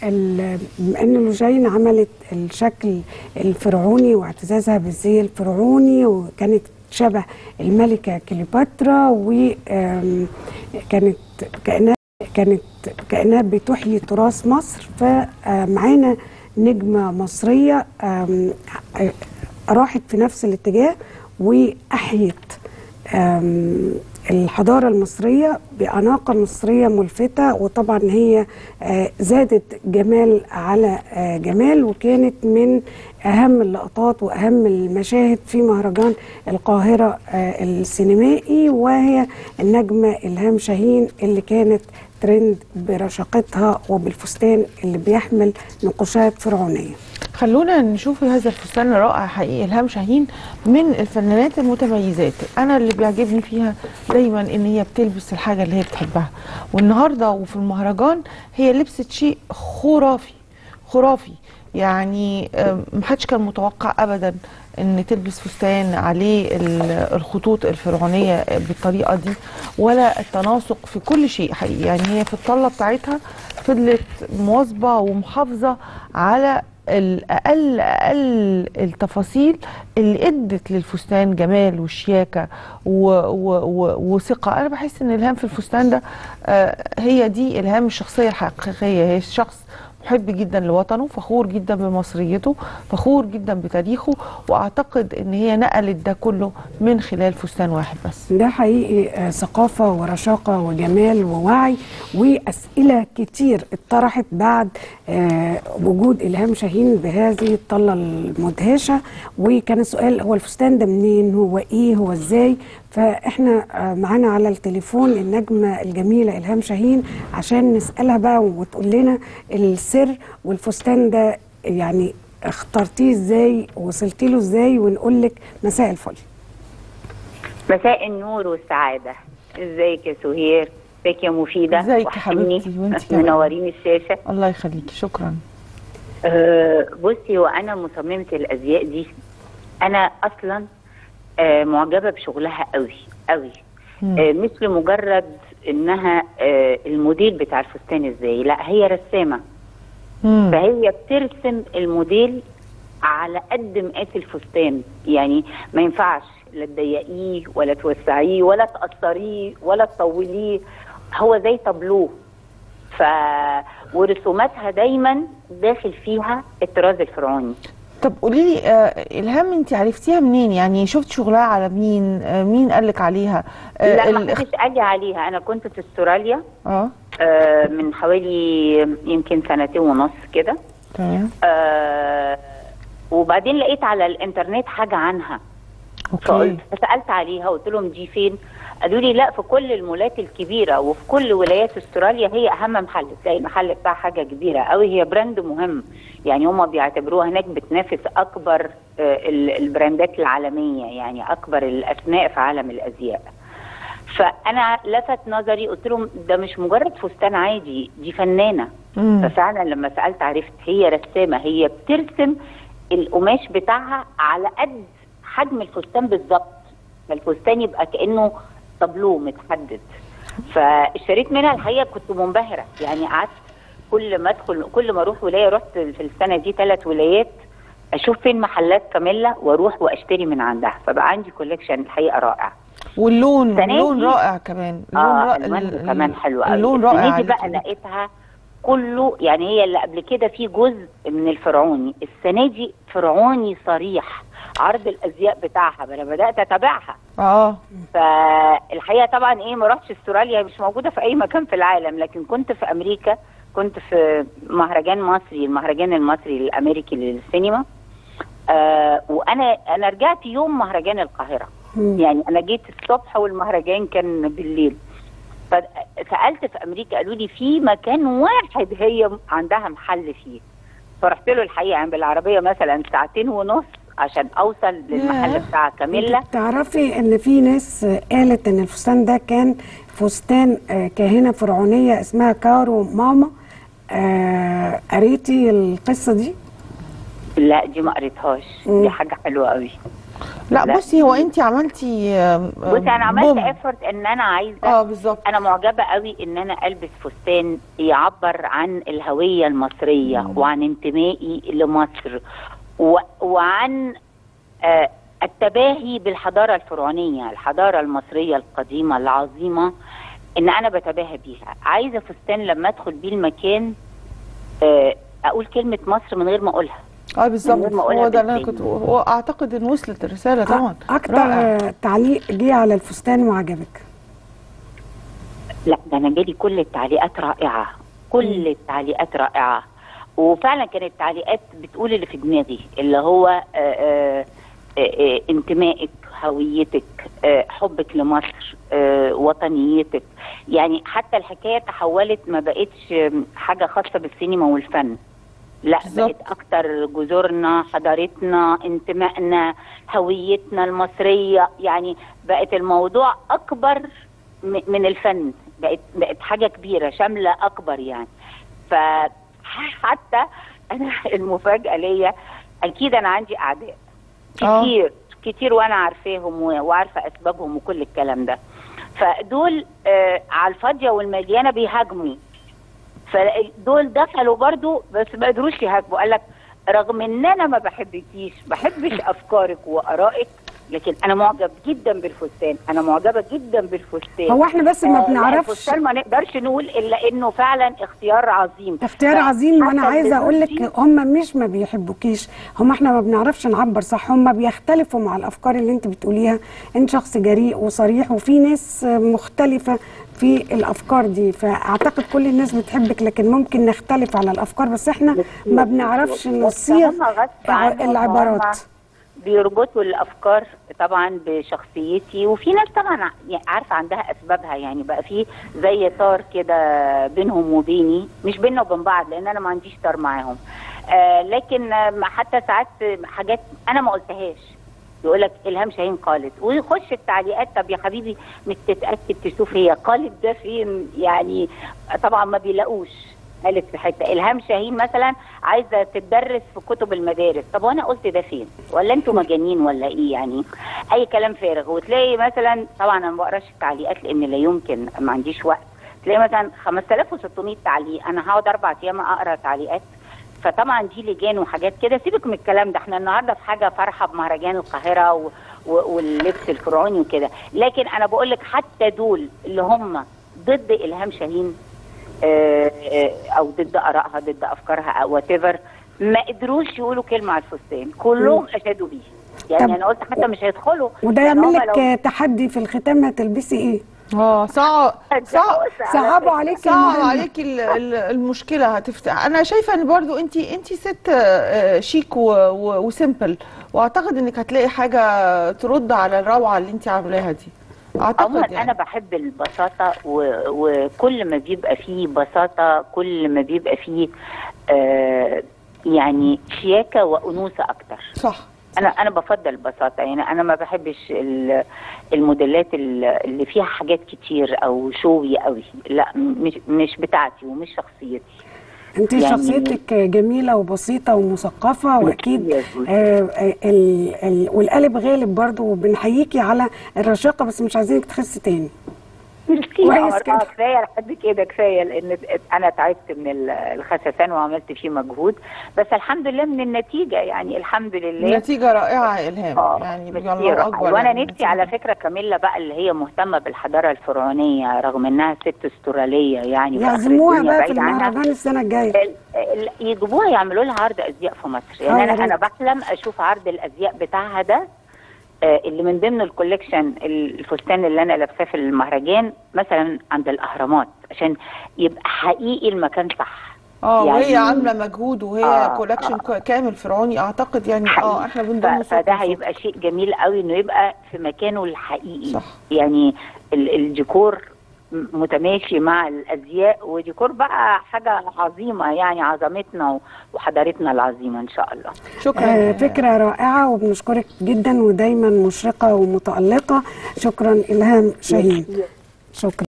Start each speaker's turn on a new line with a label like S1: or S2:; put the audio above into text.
S1: ال- بما ان لوجين عملت الشكل الفرعوني واعتزازها بالزي الفرعوني وكانت شبه الملكه كليوباترا وكانت كانها كانت كانها بتحيي تراث مصر فمعانا نجمه مصريه آم، آه، راحت في نفس الاتجاه واحيت آم، الحضارة المصرية بأناقة مصرية ملفتة وطبعا هي آه، زادت جمال على آه، جمال وكانت من أهم اللقطات وأهم المشاهد في مهرجان القاهرة آه، السينمائي وهي النجمة إلهام شاهين اللي كانت ترند برشاقتها وبالفستان اللي بيحمل نقوشات فرعونية
S2: خلونا نشوف هذا الفستان الرائع حقيقي الهام شاهين من الفنانات المتميزات انا اللي بيعجبني فيها دايما ان هي بتلبس الحاجه اللي هي بتحبها والنهارده وفي المهرجان هي لبست شيء خرافي خرافي يعني آم، محدش كان متوقع ابدا ان تلبس فستان عليه ال- الخطوط الفرعونيه بالطريقه دي ولا التناسق في كل شيء حقيقي يعني هي في الطله بتاعتها فضلت مواظبه ومحافظه على الاقل اقل التفاصيل اللي ادت للفستان جمال وشياكه و و و وثقه انا بحس ان الهام في الفستان ده آه، هي دي الهام الشخصيه الحقيقيه هي شخص محب جدا لوطنه فخور جدا بمصريته فخور جدا بتاريخه واعتقد ان هي نقلت ده كله من خلال فستان واحد بس
S1: ده حقيقي آه، ثقافة ورشاقة وجمال ووعي وأسئلة كتير اتطرحت بعد آه، وجود إلهام شاهين بهذه الطلة المدهشة وكان السؤال هو الفستان ده منين هو إيه هو إزاي فإحنا آه، معانا على التليفون النجمة الجميلة إلهام شاهين عشان نسألها بقى وتقول لنا السر والفستان ده يعني اخترتيه ازاي وصلتي له ازاي ونقول لك مساء الفل
S3: مساء النور والسعادة ازيك يا سهير ازيك يا مفيدة
S2: ازيك يا
S3: وحشتيني.
S2: حبيبتي وانت كمان.
S3: منورين الشاشة
S2: الله يخليكي شكرا
S3: أه بصي وانا مصممة الازياء دي انا اصلا أه معجبة بشغلها قوي قوي
S2: مم.
S3: أه مش لمجرد انها أه الموديل بتاع الفستان ازاي لا هي رسامة
S2: مم.
S3: فهي بترسم الموديل على قد مقاس الفستان يعني ما ينفعش لا تضيقيه ولا توسعيه ولا تقصريه ولا تطوليه هو زي طابلوه ف ورسوماتها دايما داخل فيها الطراز الفرعوني
S2: طب قولي لي آه الهام انت عرفتيها منين يعني شفت شغلها على مين آه مين قال لك عليها آه
S3: لا ما
S2: الاخ-
S3: حدش قال لي عليها انا كنت في استراليا
S2: اه
S3: آه، من حوالي يمكن سنتين ونص كده
S2: تمام
S3: آه، وبعدين لقيت على الانترنت حاجه عنها
S2: اوكي
S3: فقلت فسالت عليها قلت لهم دي فين قالوا لي لا في كل المولات الكبيره وفي كل ولايات استراليا هي اهم محل تلاقي المحل بتاع حاجه كبيره قوي هي براند مهم يعني هم بيعتبروها هناك بتنافس اكبر آه، ال- البراندات العالميه يعني اكبر الاسماء في عالم الازياء فانا لفت نظري قلت لهم ده مش مجرد فستان عادي دي فنانه
S2: مم.
S3: ففعلا لما سالت عرفت هي رسامه هي بترسم القماش بتاعها على قد حجم الفستان بالظبط فالفستان يبقى كانه طابلوه متحدد فاشتريت منها الحقيقه كنت منبهره يعني قعدت كل ما ادخل كل ما اروح ولايه رحت في السنه دي ثلاث ولايات اشوف فين محلات كاميلا واروح واشتري من عندها فبقى عندي كوليكشن الحقيقه رائع
S2: واللون
S3: السنة
S2: اللون
S3: دي-
S2: رائع كمان اللون
S3: اه
S2: رائع
S3: الوانه
S2: ال-
S3: كمان حلو قوي
S2: اللون رائع
S3: السنه دي بقى
S2: عليكي.
S3: لقيتها كله يعني هي اللي قبل كده في جزء من الفرعوني السنه دي فرعوني صريح عرض الازياء بتاعها انا بدات اتابعها
S2: اه
S3: فالحقيقه طبعا ايه ما رحتش استراليا مش موجوده في اي مكان في العالم لكن كنت في امريكا كنت في مهرجان مصري المهرجان المصري الامريكي للسينما آه وانا انا رجعت يوم مهرجان القاهره
S1: مم.
S3: يعني انا جيت الصبح والمهرجان كان بالليل فسالت في امريكا قالوا لي في مكان واحد هي عندها محل فيه فرحت له الحقيقه يعني بالعربيه مثلا ساعتين ونص عشان اوصل للمحل
S2: ياه.
S3: بتاع كاميلا
S1: انت تعرفي ان في ناس آه، قالت ان الفستان ده كان فستان آه، كاهنه فرعونيه اسمها كارو ماما آه، قريتي القصه دي
S3: لا دي ما قريتهاش
S1: مم.
S3: دي حاجه حلوه قوي
S2: لا,
S3: لا.
S2: بصي هو انت عملتي آم،
S3: بصي انا عملت
S2: بوم.
S3: افورت ان انا عايزه
S2: اه بالظبط
S3: انا معجبه قوي ان انا البس فستان يعبر عن الهويه المصريه وعن انتمائي لمصر و... وعن آه التباهي بالحضاره الفرعونيه الحضاره المصريه القديمه العظيمه ان انا بتباهى بيها عايزه فستان لما ادخل بيه المكان آه اقول كلمه مصر من غير ما اقولها
S2: اه بالظبط
S3: غير ما أقولها
S2: هو ده اللي انا
S3: بالتاني.
S2: كنت واعتقد ان وصلت الرساله طبعا
S1: اكتر
S2: رائع.
S1: آه، تعليق جه على الفستان وعجبك
S3: لا ده انا جالي كل التعليقات رائعه كل التعليقات رائعه وفعلا كانت التعليقات بتقول اللي في دماغي اللي هو آه، آه، آه، آه، انتمائك هويتك آه، حبك لمصر آه، وطنيتك يعني حتى الحكايه تحولت ما بقتش آم، حاجه خاصه بالسينما والفن لا
S2: بالظبط.
S3: بقت اكتر جذورنا حضارتنا انتمائنا هويتنا المصريه يعني بقت الموضوع اكبر م- من الفن بقت بقت حاجه كبيره شامله اكبر يعني فحتى انا المفاجاه ليا اكيد انا عندي اعداء
S2: آه.
S3: كتير كتير وانا عارفاهم و- وعارفه اسبابهم وكل الكلام ده فدول آه على الفاضيه والمليانه بيهاجموا فدول دخلوا برضو بس ما قدروش يهاجموا قال لك رغم ان انا ما بحبكيش بحبش افكارك وارائك لكن انا معجب جدا بالفستان انا معجبه جدا بالفستان
S1: هو احنا بس ما
S3: آه، لا،
S1: بنعرفش
S3: الفستان ما نقدرش نقول الا انه فعلا اختيار عظيم
S1: اختيار
S3: ف-
S1: عظيم وانا
S3: حتى
S1: عايزه اقول
S3: البنوت
S1: لك هم مش ما بيحبوكيش هم احنا ما بنعرفش نعبر صح هم بيختلفوا مع الافكار اللي انت بتقوليها انت شخص جريء وصريح وفي ناس مختلفه في الافكار دي فاعتقد كل الناس بتحبك لكن ممكن نختلف على الافكار بس احنا ما بنعرفش
S3: بس
S1: نصيغ
S3: هم غصب عنهم
S1: العبارات
S3: وهم بيربطوا الافكار طبعا بشخصيتي وفي ناس طبعا ع- يعني عارفه عندها اسبابها يعني بقى في زي طار كده بينهم وبيني مش بيننا وبين بعض لان انا ما عنديش طار معاهم آه لكن آه، حتى ساعات حاجات انا ما قلتهاش يقول لك الهام شاهين قالت ويخش التعليقات طب يا حبيبي مش تتاكد تشوف هي قالت ده فين يعني طبعا ما بيلاقوش قالت في حته الهام شاهين مثلا عايزه تدرس في كتب المدارس طب وانا قلت ده فين ولا انتوا مجانين ولا ايه يعني اي كلام فارغ وتلاقي مثلا طبعا انا ما بقراش التعليقات لان لا يمكن ما عنديش وقت تلاقي مثلا 5600 تعليق انا هقعد اربع ايام اقرا تعليقات فطبعا دي لجان وحاجات كده سيبك من الكلام ده احنا النهارده في حاجه فرحه بمهرجان القاهره و... و... واللبس الفرعوني وكده لكن انا بقول لك حتى دول اللي هم ضد الهام شاهين آه، آه، او ضد ارائها ضد افكارها او وات ما قدروش يقولوا كلمه على الفستان كلهم اشادوا بيه يعني
S1: طب-
S3: انا قلت حتى مش هيدخلوا
S1: وده
S3: يعني
S1: يعمل
S3: هم
S1: لك
S3: لو-
S1: تحدي في الختام هتلبسي ايه
S2: اه صعب صعب
S1: صعبوا عليك
S2: صعب
S1: المهمة.
S2: عليكي ال- ال- المشكله هتفتح انا شايفه ان برضو انت انت ست آه، شيك و- و- وسيمبل واعتقد انك هتلاقي حاجه ترد على الروعه اللي انت عاملاها دي اعتقد
S3: عموما
S2: يعني
S3: انا بحب البساطه و... وكل ما بيبقى فيه بساطه كل ما بيبقى فيه آه يعني شياكه وانوثه اكتر
S2: صح
S3: انا انا بفضل البساطه يعني انا ما بحبش ال- الموديلات ال- اللي فيها حاجات كتير او شوي قوي لا مش مش بتاعتي ومش شخصيتي
S1: انت
S3: يعني-
S1: شخصيتك جميله وبسيطه ومثقفه واكيد
S3: يا زوزو.
S1: آه آه، ال ال والقالب غالب برضو وبنحييكي على الرشاقه بس مش عايزينك تخسي تاني
S3: كويس
S1: كويس كده.
S3: كفايه لحد كده كفايه لان انا تعبت من ال- الخسسان وعملت فيه مجهود بس الحمد لله من النتيجه يعني الحمد لله
S2: نتيجه رائعه يا الهام
S3: اه
S2: يعني
S3: ميرسي
S2: الله
S3: يا روحي.
S2: اكبر
S3: وانا
S2: يعني
S3: نفسي على فكره كاميلا بقى اللي هي مهتمه بالحضاره الفرعونيه رغم انها ست استراليه يعني في آخر
S1: يعزموها
S3: الدنيا
S1: بقى في
S3: بعيد عنها.
S1: المهرجان السنه الجايه
S3: ال- ال- يجيبوها يعملوا لها عرض ازياء في مصر
S1: آه،
S3: يعني
S1: يا
S3: انا
S1: ريت.
S3: انا بحلم اشوف عرض الازياء بتاعها ده آه، اللي من ضمن الكوليكشن الفستان اللي انا لابساه في المهرجان مثلا عند الاهرامات عشان يبقى حقيقي المكان صح
S2: اه
S3: يعني-
S2: وهي عامله مجهود وهي
S3: آه،
S2: كولكشن
S3: آه.
S2: كامل فرعوني اعتقد يعني اه
S3: حقيقي.
S2: احنا بنضم
S3: ف-
S2: صوت
S3: فده
S2: وصوت.
S3: هيبقى شيء جميل قوي انه يبقى في مكانه الحقيقي
S2: صح.
S3: يعني ال- الديكور م- متماشي مع الازياء وديكور بقى حاجه عظيمه يعني عظمتنا و- وحضارتنا العظيمه ان شاء الله
S2: شكرا
S1: آه
S2: يا
S1: فكره رائعه وبنشكرك جدا ودايما مشرقه ومتالقه شكرا الهام شاهين شكرا